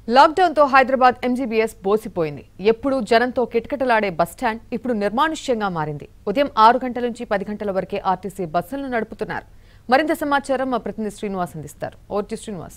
లాక్డౌన్తో Hyderabad MGBS బోసిపోయింది ఎప్పుడు జనంతో కిటకిటలాడే bus stand ఇప్పుడు నిర్మానుష్యంగా మారింది ఉదయం ఆరు గంటల నుంచి పది గంటల వరకే ఆర్టీసీ బస్సులను నడుపుతున్నారు మరింత సమాచారం మా ప్రతినిధి శ్రీనివాస్ అందిస్తారు ఓటీ శ్రీనివాస్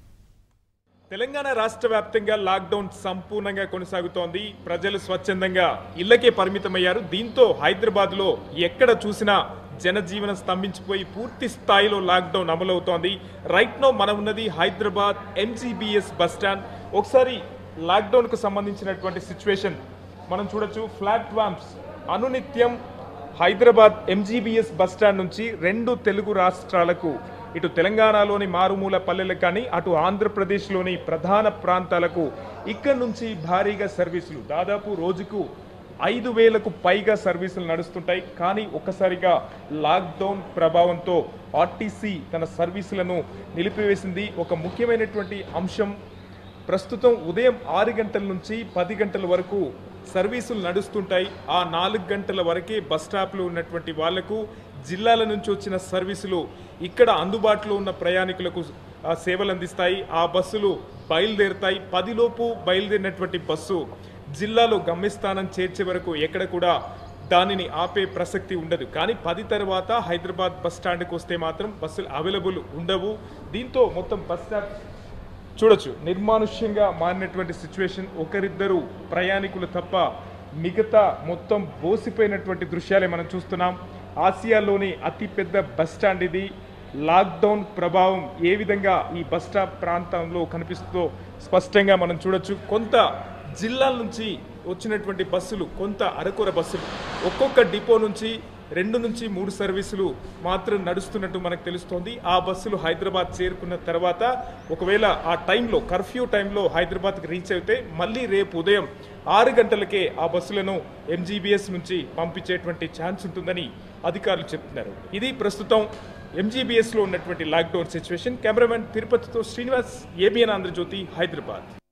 తెలంగాణ రాష్ట్ర వ్యాప్తంగా లాక్డౌన్ సంపూర్ణంగా కొనసాగుతోంది ప్రజలు స్వచ్ఛందంగా ఇళ్లకే పరిమితమయ్యారు దీంతో హైదరాబాద్ లో ఎక్కడ చూసినా జనజీవనం స్తంభించిపోయి పూర్తి స్థాయిలో లాక్డౌన్ అమలవుతోంది రైట్ నో మనం ఉన్నది హైదరాబాద్ ఎంజీబీఎస్ బస్ స్టాండ్ ఒకసారి లాక్డౌన్ కు సంబంధించినటువంటి సిచ్యువేషన్ మనం చూడొచ్చు ప్లాట్ఫామ్స్ అనునిత్యం హైదరాబాద్ ఎంజీబీఎస్ బస్ స్టాండ్ నుంచి రెండు తెలుగు రాష్ట్రాలకు ఇటు తెలంగాణలోని మారుమూల పల్లెలకు కానీ అటు ఆంధ్రప్రదేశ్లోని ప్రధాన ప్రాంతాలకు ఇక్కడి నుంచి భారీగా సర్వీసులు దాదాపు రోజుకు ఐదు వేలకు పైగా సర్వీసులు నడుస్తుంటాయి కానీ ఒక్కసారిగా లాక్డౌన్ ప్రభావంతో ఆర్టీసీ తన సర్వీసులను నిలిపివేసింది ఒక ముఖ్యమైనటువంటి అంశం ప్రస్తుతం ఉదయం ఆరు గంటల నుంచి పది గంటల వరకు సర్వీసులు నడుస్తుంటాయి ఆ నాలుగు గంటల వరకే బస్ స్టాప్లో ఉన్నటువంటి వాళ్లకు జిల్లాల నుంచి వచ్చిన సర్వీసులు ఇక్కడ అందుబాటులో ఉన్న ప్రయాణికులకు ఆ సేవలు అందిస్తాయి ఆ బస్సులు బయలుదేరుతాయి పదిలోపు బయలుదేరినటువంటి బస్సు జిల్లాలో గమ్యస్థానం చేర్చే వరకు ఎక్కడ కూడా దానిని ఆపే ప్రసక్తి ఉండదు కానీ పది తర్వాత హైదరాబాద్ బస్ స్టాండ్కి వస్తే మాత్రం బస్సులు అవైలబుల్ ఉండవు దీంతో మొత్తం బస్ స్టాప్ చూడొచ్చు నిర్మానుష్యంగా మారినటువంటి సిచ్యువేషన్ ఒకరిద్దరు ప్రయాణికులు తప్ప మిగతా మొత్తం బోసిపోయినటువంటి దృశ్యాలే మనం చూస్తున్నాం ఆసియాలోని అతిపెద్ద బస్ స్టాండ్ ఇది లాక్డౌన్ ప్రభావం ఏ విధంగా ఈ బస్ స్టాప్ ప్రాంతంలో కనిపిస్తుందో స్పష్టంగా మనం చూడొచ్చు కొంత జిల్లాల నుంచి వచ్చినటువంటి బస్సులు కొంత అరకొర బస్సులు ఒక్కొక్క డిపో నుంచి రెండు నుంచి మూడు సర్వీసులు మాత్రం నడుస్తున్నట్టు మనకు తెలుస్తోంది ఆ బస్సులు హైదరాబాద్ చేరుకున్న తర్వాత ఒకవేళ ఆ టైంలో కర్ఫ్యూ టైంలో హైదరాబాద్కి రీచ్ అయితే మళ్ళీ రేపు ఉదయం ఆరు గంటలకే ఆ బస్సులను ఎంజీబీఎస్ నుంచి పంపించేటువంటి ఛాన్స్ ఉంటుందని అధికారులు చెప్తున్నారు ఇది ప్రస్తుతం ఎంజీబీఎస్లో ఉన్నటువంటి లాక్డౌన్ సిచ్యువేషన్ కెమెరామెన్ తిరుపతితో శ్రీనివాస్ ఏబిఎన్ ఆంధ్రజ్యోతి హైదరాబాద్